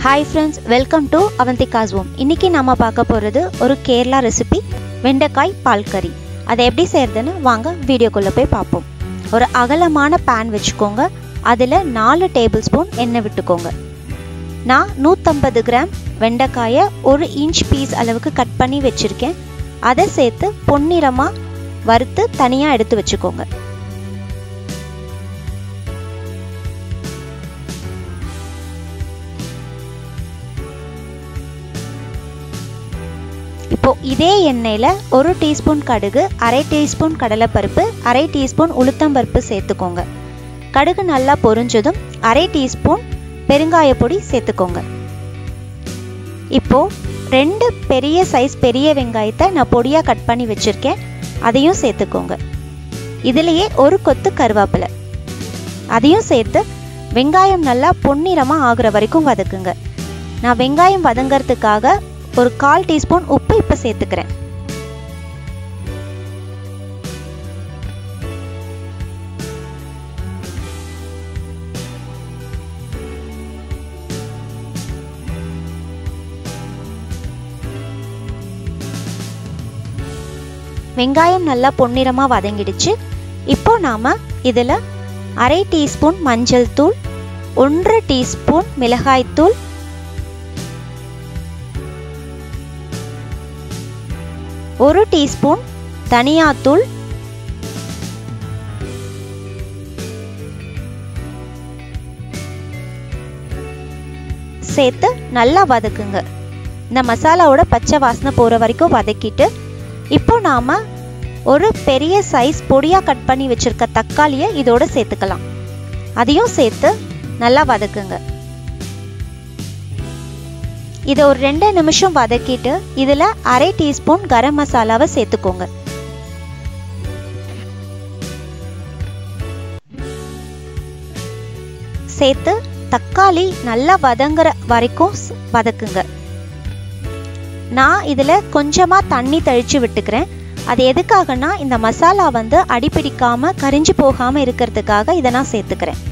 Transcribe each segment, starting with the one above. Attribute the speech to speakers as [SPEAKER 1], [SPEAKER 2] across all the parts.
[SPEAKER 1] hi friends welcome to Avantika's home இன்னைக்கு நம்ம பார்க்க போகிறது ஒரு கேரளா ரெசிபி வெண்டைக்காய் பால் கறி அதை எப்படி செய்யறதுன்னு வாங்க வீடியோக்குள்ளே போய் பார்ப்போம் ஒரு அகலமான பேன் வச்சுக்கோங்க அதில் நாலு டேபிள் ஸ்பூன் எண்ணெய் விட்டுக்கோங்க நான் நூற்றம்பது கிராம் வெண்டைக்காயை ஒரு இன்ச் பீஸ் அளவுக்கு கட் பண்ணி வச்சுருக்கேன் அதை சேர்த்து பொன்னிறமாக வறுத்து தனியாக எடுத்து வச்சுக்கோங்க இப்போ இதே எண்ணெயில் ஒரு டீஸ்பூன் கடுகு அரை டீஸ்பூன் கடலைப்பருப்பு அரை டீஸ்பூன் உளுத்தம்பருப்பு சேர்த்துக்கோங்க கடுகு நல்லா பொரிஞ்சதும் அரை டீஸ்பூன் பெருங்காய பொடி சேர்த்துக்கோங்க இப்போ ரெண்டு பெரிய சைஸ் பெரிய வெங்காயத்தை நான் பொடியாக கட் பண்ணி வச்சுருக்கேன் அதையும் சேர்த்துக்கோங்க இதுலேயே ஒரு கொத்து கருவேப்பிலை அதையும் சேர்த்து வெங்காயம் நல்லா பொன்னிறமாக ஆகுற வரைக்கும் வதக்குங்க நான் வெங்காயம் வதங்கிறதுக்காக ஒரு கால் டீஸ்பூன் உப்பு இப்போ சேர்த்துக்கிறேன் வெங்காயம் நல்லா பொன்னிறமாக வதங்கிடுச்சு இப்போ நாம் இதில் அரை டீஸ்பூன் மஞ்சள் தூள் ஒன்றரை டீஸ்பூன் மிளகாய் தூள் ஒரு டீஸ்பூன் தனியாத்தூள் சேர்த்து நல்லா வதக்குங்க இந்த மசாலாவோட பச்சை வாசனை போகிற வரைக்கும் வதக்கிட்டு இப்போ நாம் ஒரு பெரிய சைஸ் பொடியாக கட் பண்ணி வச்சுருக்க தக்காளியை இதோட சேர்த்துக்கலாம் அதையும் சேர்த்து நல்லா வதக்குங்க இதை ஒரு ரெண்டு நிமிஷம் வதக்கிட்டு இதில் அரை டீஸ்பூன் கரம் மசாலாவை சேர்த்துக்கோங்க சேர்த்து தக்காளி நல்லா வதங்குற வரைக்கும் வதக்குங்க நான் இதில் கொஞ்சமாக தண்ணி தெளித்து விட்டுக்கிறேன் அது எதுக்காகனா இந்த மசாலா வந்து அடிப்பிடிக்காமல் கரிஞ்சு போகாமல் இருக்கிறதுக்காக இதை நான் சேர்த்துக்கிறேன்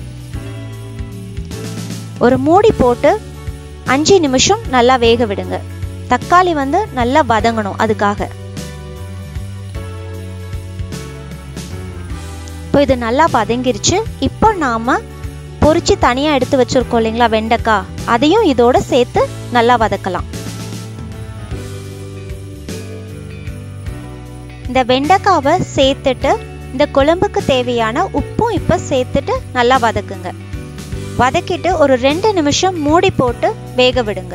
[SPEAKER 1] ஒரு மூடி போட்டு அஞ்சு நிமிஷம் நல்லா வேக விடுங்க தக்காளி வந்து நல்லா வதங்கணும் அதுக்காக இப்போ இது நல்லா வதங்கிருச்சு இப்போ நாம பொரிச்சு தனியாக எடுத்து வச்சிருக்கோம் இல்லைங்களா வெண்டைக்காய் அதையும் இதோட சேர்த்து நல்லா வதக்கலாம் இந்த வெண்டைக்காவை சேர்த்துட்டு இந்த குழம்புக்கு தேவையான உப்பும் இப்போ சேர்த்துட்டு நல்லா வதக்குங்க வதக்கிட்டு ஒரு ரெண்டு நிமிஷம் மூடி போட்டு வேக விடுங்க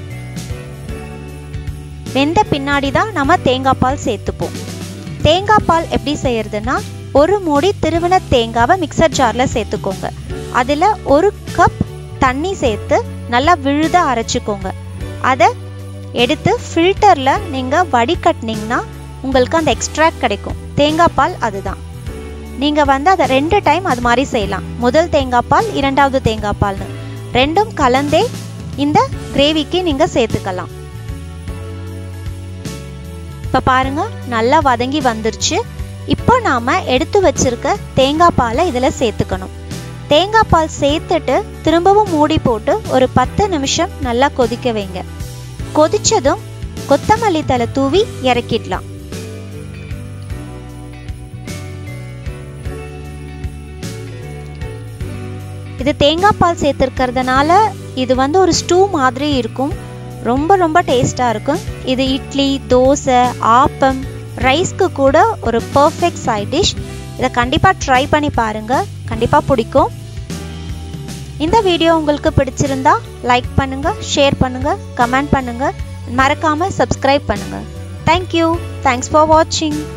[SPEAKER 1] வெந்த பின்னாடி தான் நம்ம தேங்காய் பால் சேர்த்துப்போம் தேங்காய் பால் எப்படி செய்யறதுன்னா ஒரு மூடி திருவன தேங்காவை மிக்சர் ஜாரில் சேர்த்துக்கோங்க அதில் ஒரு கப் தண்ணி சேர்த்து நல்லா விழுத அரைச்சிக்கோங்க அதை எடுத்து ஃபில்டரில் நீங்கள் வடிகட்டினீங்கன்னா உங்களுக்கு அந்த எக்ஸ்ட்ராக்ட் கிடைக்கும் தேங்காய் பால் அதுதான் நீங்கள் வந்து அதை ரெண்டு டைம் அது மாதிரி செய்யலாம் முதல் தேங்காய் பால் இரண்டாவது தேங்காய் பால்னு ரெண்டும் கலந்தே இந்த கிரேவிக்கு நீங்கள் சேர்த்துக்கலாம் இப்போ பாருங்க நல்லா வதங்கி வந்துருச்சு இப்போ நாம் எடுத்து வச்சிருக்க தேங்காய் பாலை இதில் சேர்த்துக்கணும் தேங்காய் பால் சேர்த்துட்டு திரும்பவும் மூடி போட்டு ஒரு பத்து நிமிஷம் நல்லா கொதிக்க வைங்க கொதிச்சதும் கொத்தமல்லி தலை தூவி இறக்கிடலாம் இது தேங்காய் பால் சேர்த்துருக்கிறதுனால இது வந்து ஒரு ஸ்டூ மாதிரி இருக்கும் ரொம்ப ரொம்ப டேஸ்டாக இருக்கும் இது இட்லி தோசை ஆப்பம் ரைஸ்க்கு கூட ஒரு பர்ஃபெக்ட் சைட் டிஷ் இதை கண்டிப்பாக ட்ரை பண்ணி பாருங்கள் கண்டிப்பாக பிடிக்கும் இந்த வீடியோ உங்களுக்கு பிடிச்சிருந்தா லைக் பண்ணுங்கள் ஷேர் பண்ணுங்கள் கமெண்ட் பண்ணுங்கள் மறக்காமல் சப்ஸ்கிரைப் பண்ணுங்கள் தேங்க்யூ தேங்க்ஸ் ஃபார் வாட்சிங்